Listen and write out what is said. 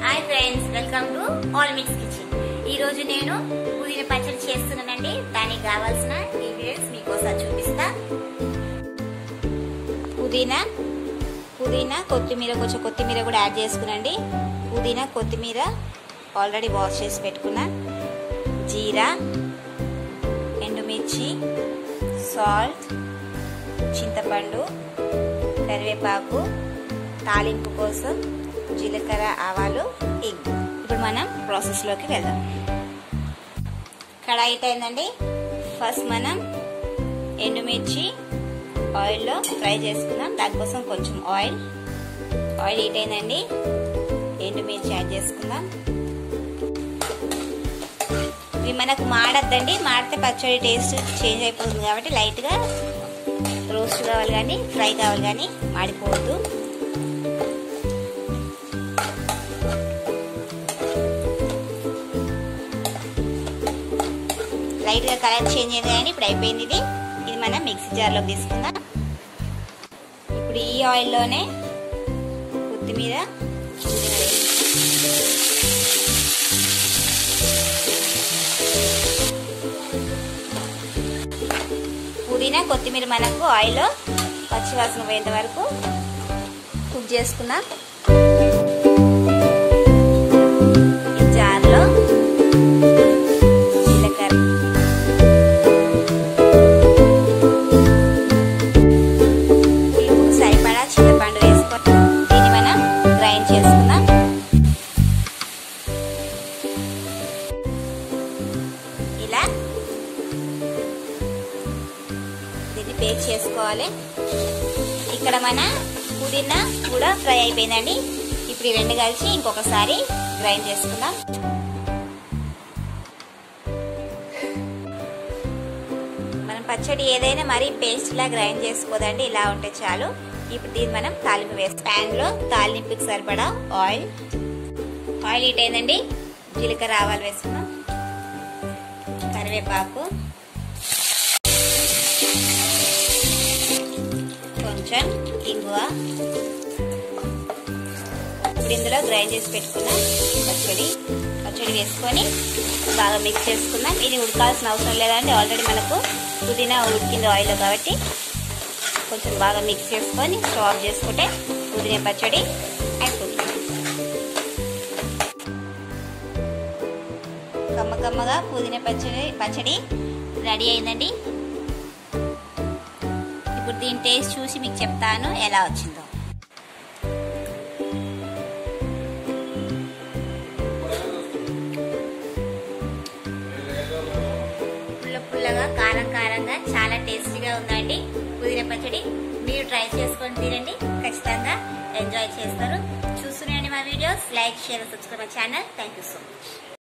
hi friends welcome to All Mix Kitchen ఈ రోజు నేను పుదీనా పచ్చడి చేస్తున్నానండి దానికి కావాల్సిన ఇంగ్రీడియంట్స్ మీకోసం చూపిస్తా పుదీనా పుదీనా కొత్తిమీర కొంచెం కొత్తిమీర కూడా యాడ్ చేసుకునండి పుదీనా కొత్తిమీర ఆల్రెడీ వాష్ చేసి పెట్టుకున్నా జీరా ఎండుమిర్చి సాల్ట్ చింతపండు కరివేపాకు తాలింపు కోసం జీలకర్ర ఆవాలు ఇంగు ఇప్పుడు మనం ప్రాసెస్లోకి వెళ్దాం కడాయి అయిందండి ఫస్ట్ మనం ఎండుమిర్చి ఆయిల్లో ఫ్రై చేసుకుందాం దానికోసం కొంచెం ఆయిల్ ఆయిల్ హీట్ అయిందండి ఎండుమిర్చి యాడ్ చేసుకుందాం ఇవి మనకు మాడద్దండి మాడితే పచ్చడి టేస్ట్ చేంజ్ అయిపోతుంది కాబట్టి లైట్గా రోస్ట్ కావాలి కానీ ఫ్రై కావాలి కానీ మాడిపోవద్దు లైట్గా కలర్ చేంజ్ అయింది కానీ ఇప్పుడు అయిపోయింది ఇది ఇది మనం మిక్సీ జార్లోకి తీసుకుందాం ఇప్పుడు ఈ ఆయిల్లోనే కొత్తిమీర పుదీనా కొత్తిమీర మనకు ఆయిల్లో పచ్చివాసన పోయేంత వరకు కుక్ చేసుకుందాం ఈ జార్లో జీలకర్ర పులుపుకు సరిపడా చింతపండు వేసుకొని దీన్ని మనం గ్రైండ్ చేసుకుందాం ఇలా దీన్ని పేస్ట్ చేసుకోవాలి ఇక్కడ మన పుదీనా కూడా ఫ్రై అయిపోయిందండి ఇప్పుడు ఈ రెండు కలిసి ఇంకొకసారి గ్రైండ్ చేసుకుందాం మనం పచ్చడి ఏదైనా మరీ పేస్ట్ లా గ్రైండ్ చేసుకోదండి ఇలా ఉంటే చాలు ఇప్పుడు దీన్ని మనం తాలింపు వేస్తాం ప్యాన్ లో తాలింపుకి సరిపడా ఆయిల్ ఆయిల్ హీట్ అయిందండి జీలకర్ర ఆవాలు వేసుకున్నాం కరివేపాకు కొంచెం ఇంగువ ఇప్పుడు ఇందులో గ్రైండ్ చేసి పెట్టుకున్న పచ్చడి పచ్చడి వేసుకొని బాగా మిక్స్ చేసుకుందాం ఇది ఉడకాల్సిన అవసరం లేదండి ఆల్రెడీ మనకు పుదీనా ఉడికింది ఆయిల్ కాబట్టి కొంచెం బాగా మిక్స్ చేసుకొని స్టవ్ ఆఫ్ చేసుకుంటే పుదీనా పచ్చడి అయిపోతుంది కమ్మ కమ్మగా పుదీనా పచ్చడి పచ్చడి రెడీ అయిందండి ఇప్పుడు దీని టేస్ట్ చూసి మీకు చెప్తాను ఎలా వచ్చిందో పుల్ల పుల్లగా కారం కారంగా చాలా టేస్టీగా ఉందండి పుదీనా పచ్చడి మీరు ట్రై చేసుకొని తినండి ఖచ్చితంగా ఎంజాయ్ చేస్తారు చూస్తున్నాయండి మా videos like share subscribe my channel thank you so much